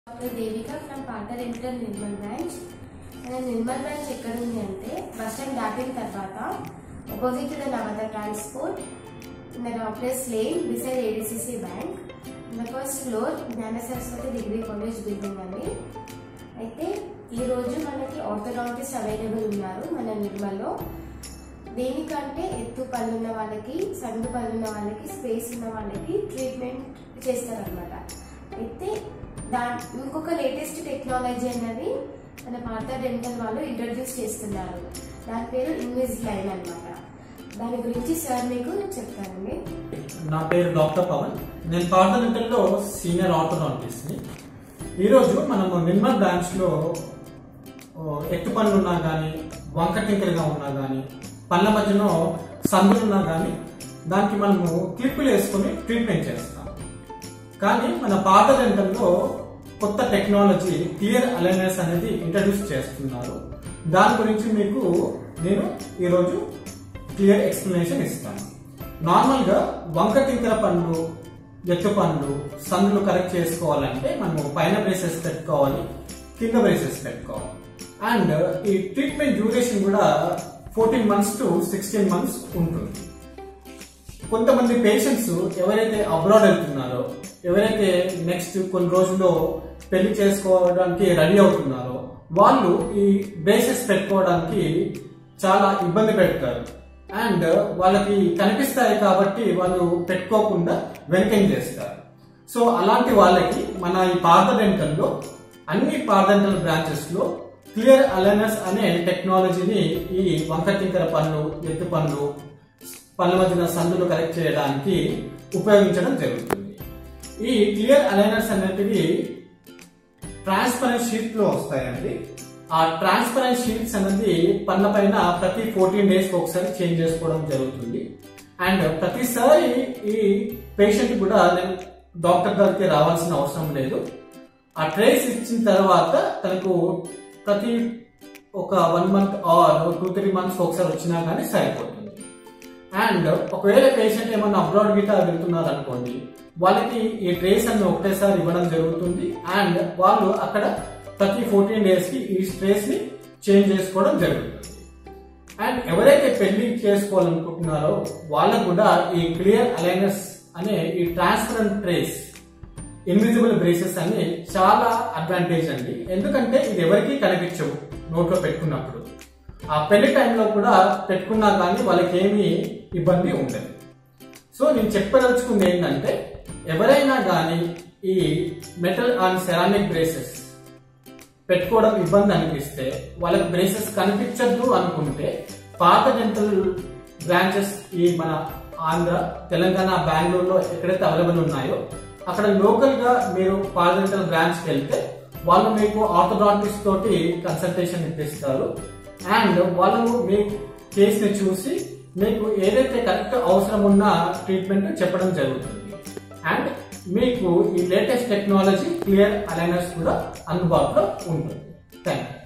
doctor Devika from పార్టర్ ఇంటర్ Nirmal branch మన నిర్మల్ బ్రాంచ్ ఎక్కడ ఉంది అంటే బస్ స్టాండ్ దాటిన తర్వాత opposite the Navata transport in the doctors lane beside ADCC bank in the first floor Gnana Saraswati degree college building అండి అయితే ఈరోజు మనకి ఆర్థోడాంటిస్ట్ అవైలబుల్ ఉన్నారు మన నిర్మల్లో దేనికంటే ఎత్తు పళ్ళు ఉన్న వాళ్ళకి సందు పళ్ళు ఉన్న వాళ్ళకి స్పేస్ ఉన్న వాళ్ళకి ట్రీట్మెంట్ చేస్తారనమాట అయితే దా ఇంకొక లేటెస్ట్ టెక్నాలజీ అన్నది మన పాత డెంటల్ వాళ్ళు ఇంట్రడ్యూస్ చేస్తున్నారు దాని పేరు ఇన్విజ్ లైన్ అన్నమాట దాని గురించి సార్ మీకు చెప్తానండి నా పేరు డాక్టర్ పవన్ నేను పార్లమెంటల్లో సీనియర్ ఆర్థోడాంటిస్ట్ని ఈరోజు మనము నిర్మల్ బ్రాంచ్లో ఓ, ఎత్తు పనులు ఉన్నా కానీ వంక టింకలుగా ఉన్నా కానీ పళ్ళ మధ్యలో సందులు ఉన్నా కానీ దానికి మనము క్లిప్పులు వేసుకొని ట్రీట్మెంట్ చేస్తాం కానీ మన పాత డెంటల్లో కొత్త టెక్నాలజీ క్లియర్ అలైనర్స్ అనేది ఇంట్రడ్యూస్ చేస్తున్నారు దాని గురించి మీకు నేను ఈరోజు క్లియర్ ఎక్స్ప్లెనేషన్ ఇస్తాను నార్మల్ గా వంక టింకర పండ్లు ఎత్తు పండ్లు సందులు కరెక్ట్ చేసుకోవాలంటే మనము పైన బ్రేసెస్ పెట్టుకోవాలి కింద బ్రేసెస్ పెట్టుకోవాలి అండ్ ఈ ట్రీట్మెంట్ డ్యూరేషన్ కూడా fourteen months to sixteen months ఉంటుంది కొంతమంది పేషెంట్స్ ఎవరైతే అబ్రాడ్ వెళ్తున్నారో ఎవరైతే నెక్స్ట్ కొన్ని రోజుల్లో పెళ్లి చేసుకోవడానికి రెడీ అవుతున్నారో వాళ్ళు ఈ బేసెస్ పెట్టుకోవడానికి చాలా ఇబ్బంది పెడతారు అండ్ వాళ్ళకి కనిపిస్తాయి కాబట్టి వాళ్ళు పెట్టుకోకుండా వెనకం చేస్తారు సో అలాంటి వాళ్ళకి మన ఈ పార్థ డెంటల్లో అన్ని పార్థడెంటల్ బ్రాంచెస్ లో క్లియర్ అలైనర్స్ అనే టెక్నాలజీని ఈ వంక టింకర పనులు ఎత్తు పనులు పళ్ళ మధ్యన సందులు కరెక్ట్ చేయడానికి ఉపయోగించడం జరుగుతుంది ఈ క్లియర్ అలైనర్స్ అనేటివి ట్రాన్స్పరెంట్ షీట్ లో వస్తాయండి ఆ ట్రాన్స్పరెంట్ షీట్స్ అనేది పళ్ళ పైన ప్రతి ఫోర్టీన్ డేస్ ఒకసారి చేంజ్ చేసుకోవడం జరుగుతుంది అండ్ ప్రతిసారి ఈ పేషెంట్ కూడా నేను డాక్టర్ దగ్గరికి రావాల్సిన అవసరం లేదు ఆ ట్రేస్ ఇచ్చిన తర్వాత తనకు ప్రతి ఒక one month or two three months ఒకసారి వచ్చినా కానీ సరిపోతుంది అండ్ ఒకవేళ పేషెంట్ ఏమన్నా అబ్రాడ్ గిటా వెళ్తున్నారు అనుకోండి వాళ్ళకి ఈ ట్రేస్ అన్ని ఒకటేసారి ఇవ్వడం జరుగుతుంది అండ్ వాళ్ళు అక్కడ ప్రతి ఫోర్టీన్ డేస్ కి ఈ ట్రేస్ ని చేంజ్ చేసుకోవడం జరుగుతుంది అండ్ ఎవరైతే పెళ్లి చేసుకోవాలనుకుంటున్నారో వాళ్ళకు కూడా ఈ క్లియర్ అలైనర్స్ అనే ఈ ట్రాన్స్పరెంట్ ట్రేస్ ఇన్విజిబుల్ బ్రేసెస్ అన్ని చాలా అడ్వాంటేజ్ అండి ఎందుకంటే ఇది ఎవరికీ కనిపించవు నోట్లో పెట్టుకున్నప్పుడు ఆ పెళ్లి టైంలో కూడా పెట్టుకున్నా కానీ వాళ్ళకి ఏమీ ఇబ్బంది ఉండదు సో నేను చెప్పదలుచుకుంది ఏంటంటే ఎవరైనా కానీ ఈ మెటల్ అండ్ సెరామిక్ బ్రేసెస్ పెట్టుకోవడం ఇబ్బంది అనిపిస్తే వాళ్ళకి బ్రేసెస్ కనిపించద్దు అనుకుంటే పాత డెంటల్ బ్రాంచెస్ ఈ మన ఆంధ్ర తెలంగాణ బెంగళూరులో ఎక్కడైతే అవైలబుల్ ఉన్నాయో అక్కడ లోకల్ గా మీరు పాత డెంటల్ బ్రాంచ్ కి వెళ్తే వాళ్ళు మీకు ఆర్థోడాంటిస్ట్ తోటి కన్సల్టేషన్ ఇప్పిస్తారు అండ్ వాళ్ళు మీ కేసుని చూసి మీకు ఏదైతే కరెక్ట్ అవసరం ఉన్న ట్రీట్మెంట్ చెప్పడం జరుగుతుంది అండ్ మీకు ఈ లేటెస్ట్ టెక్నాలజీ క్లియర్ అలైనర్స్ కూడా అందుబాటులో ఉంటుంది థ్యాంక్ యూ